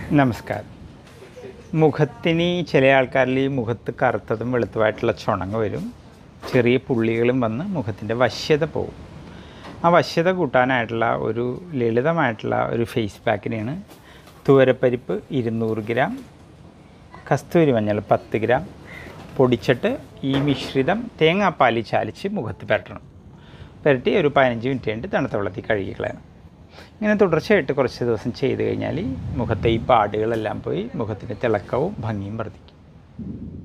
നമസ്കാരം മുഖത്തിന് ചില ആൾക്കാരിൽ ഈ മുഖത്ത് കറുത്തതും വെളുത്തതുമായിട്ടുള്ള ചുണങ്ങ് വരും ചെറിയ പുള്ളികളും വന്ന് മുഖത്തിൻ്റെ വശ്യത പോകും ആ വശ്യത കൂട്ടാനായിട്ടുള്ള ഒരു ലളിതമായിട്ടുള്ള ഒരു ഫേസ് പാക്കിനെയാണ് തുവരപ്പരിപ്പ് ഇരുന്നൂറ് ഗ്രാം കസ്തൂരി മഞ്ഞൾ പത്ത് ഗ്രാം പൊടിച്ചിട്ട് ഈ മിശ്രിതം തേങ്ങാപ്പാലിൽ ചാലിച്ച് മുഖത്ത് പുരട്ടണം പുരട്ടി ഒരു പതിനഞ്ച് മിനിറ്റ് കഴിഞ്ഞിട്ട് തണുത്ത വെള്ളത്തിൽ കഴുകി കളയണം ഇങ്ങനെ തുടർച്ചയായിട്ട് കുറച്ച് ദിവസം ചെയ്ത് കഴിഞ്ഞാൽ മുഖത്തെ ഈ പാടുകളെല്ലാം പോയി മുഖത്തിൻ്റെ തിളക്കവും ഭംഗിയും വർദ്ധിക്കും